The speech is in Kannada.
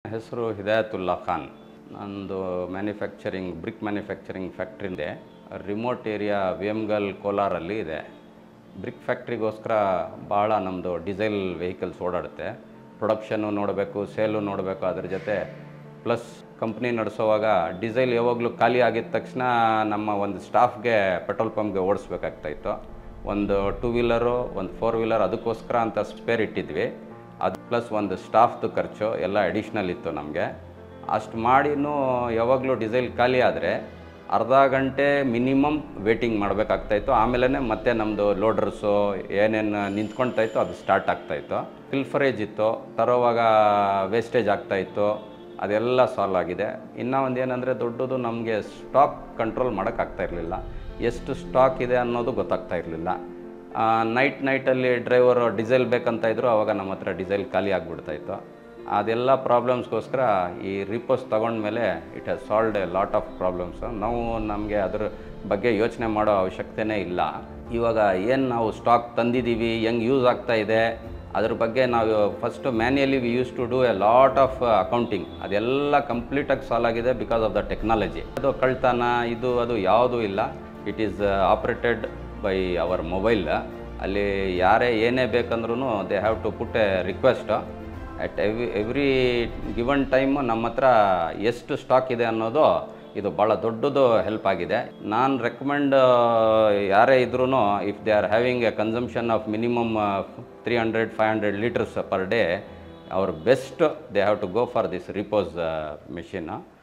ಹೆಸರು ಹಿದಾಯತುಲ್ಲಾ ಖಾನ್ ನಂದು ಮ್ಯಾನುಫ್ಯಾಕ್ಚರಿಂಗ್ ಬ್ರಿಕ್ ಮ್ಯಾನುಫ್ಯಾಕ್ಚರಿಂಗ್ ಫ್ಯಾಕ್ಟ್ರಿ ಇದೆ ರಿಮೋಟ್ ಏರಿಯಾ ವೇಮ್ಗಲ್ ಕೋಲಾರಲ್ಲಿ ಇದೆ ಬ್ರಿಕ್ ಫ್ಯಾಕ್ಟ್ರಿಗೋಸ್ಕರ ಭಾಳ ನಮ್ಮದು ಡೀಸೆಲ್ ವೆಹಿಕಲ್ಸ್ ಓಡಾಡುತ್ತೆ ಪ್ರೊಡಕ್ಷನ್ನು ನೋಡಬೇಕು ಸೇಲು ನೋಡಬೇಕು ಅದ್ರ ಜೊತೆ ಪ್ಲಸ್ ಕಂಪ್ನಿ ನಡೆಸೋವಾಗ ಡೀಸೆಲ್ ಯಾವಾಗಲೂ ಖಾಲಿ ಆಗಿದ ತಕ್ಷಣ ನಮ್ಮ ಒಂದು ಸ್ಟಾಫ್ಗೆ ಪೆಟ್ರೋಲ್ ಪಂಪ್ಗೆ ಓಡಿಸ್ಬೇಕಾಗ್ತಾಯಿತ್ತು ಒಂದು ಟೂ ವೀಲರು ಒಂದು ಫೋರ್ ವೀಲರ್ ಅದಕ್ಕೋಸ್ಕರ ಅಂತ ಸ್ಪೇರ್ ಇಟ್ಟಿದ್ವಿ ಅದು ಪ್ಲಸ್ ಒಂದು ಸ್ಟಾಫ್ದು ಖರ್ಚು ಎಲ್ಲ ಅಡಿಷ್ನಲ್ ಇತ್ತು ನಮಗೆ ಅಷ್ಟು ಮಾಡಿನೂ ಯಾವಾಗಲೂ ಡೀಸೆಲ್ ಖಾಲಿ ಆದರೆ ಅರ್ಧ ಗಂಟೆ ಮಿನಿಮಮ್ ವೇಟಿಂಗ್ ಮಾಡಬೇಕಾಗ್ತಾಯಿತ್ತು ಆಮೇಲೆ ಮತ್ತೆ ನಮ್ಮದು ಲೋಡರ್ಸು ಏನೇನು ನಿಂತ್ಕೊಳ್ತಾಯಿತ್ತು ಅದು ಸ್ಟಾರ್ಟ್ ಆಗ್ತಾಯಿತ್ತು ಫಿಲ್ಫರೇಜ್ ಇತ್ತು ತರೋವಾಗ ವೇಸ್ಟೇಜ್ ಆಗ್ತಾಯಿತ್ತು ಅದೆಲ್ಲ ಸಾಲ್ವ್ ಆಗಿದೆ ಇನ್ನೂ ಒಂದು ಏನಂದರೆ ದೊಡ್ಡದು ನಮಗೆ ಸ್ಟಾಕ್ ಕಂಟ್ರೋಲ್ ಮಾಡೋಕ್ಕಾಗ್ತಾ ಇರಲಿಲ್ಲ ಎಷ್ಟು ಸ್ಟಾಕ್ ಇದೆ ಅನ್ನೋದು ಗೊತ್ತಾಗ್ತಾ ಇರಲಿಲ್ಲ ನೈಟ್ ನೈಟಲ್ಲಿ ಡ್ರೈವರು ಡೀಸೆಲ್ ಬೇಕಂತ ಇದ್ರು ಅವಾಗ ನಮ್ಮ ಹತ್ರ ಡೀಸೆಲ್ ಖಾಲಿ ಆಗಿಬಿಡ್ತಾಯಿತ್ತು ಅದೆಲ್ಲ ಪ್ರಾಬ್ಲಮ್ಸ್ಗೋಸ್ಕರ ಈ ರಿಪೋಸ್ ತಗೊಂಡ್ಮೇಲೆ it has solved a lot of problems ನಾವು ನಮಗೆ ಅದ್ರ ಬಗ್ಗೆ ಯೋಚನೆ ಮಾಡೋ ಅವಶ್ಯಕತೆನೇ ಇಲ್ಲ ಇವಾಗ ಏನು ನಾವು ಸ್ಟಾಕ್ ತಂದಿದ್ದೀವಿ ಹೆಂಗೆ ಯೂಸ್ ಆಗ್ತಾ ಇದೆ ಅದ್ರ ಬಗ್ಗೆ ನಾವು first manually we use to do a lot of accounting ಅದೆಲ್ಲ ಕಂಪ್ಲೀಟಾಗಿ ಸಾಲ್ವ್ ಆಗಿದೆ ಬಿಕಾಸ್ ಆಫ್ ದ ಟೆಕ್ನಾಲಜಿ ಅದು ಕಳ್ತನ ಇದು ಅದು ಯಾವುದೂ ಇಲ್ಲ it is operated by our mobile ಅಲ್ಲಿ ಯಾರೇ ಏನೇ ಬೇಕಂದ್ರೂ they have to put a request at every every given time ನಮ್ಮ ಹತ್ರ ಎಷ್ಟು ಸ್ಟಾಕ್ ಇದೆ ಅನ್ನೋದು ಇದು ಭಾಳ ದೊಡ್ಡದು ಹೆಲ್ಪ್ ಆಗಿದೆ ನಾನು ರೆಕಮೆಂಡ್ ಯಾರೇ ಇದ್ರೂ if they are having a consumption of minimum three hundred five hundred litres per day ಅವ್ರ best they have to go for this repose machine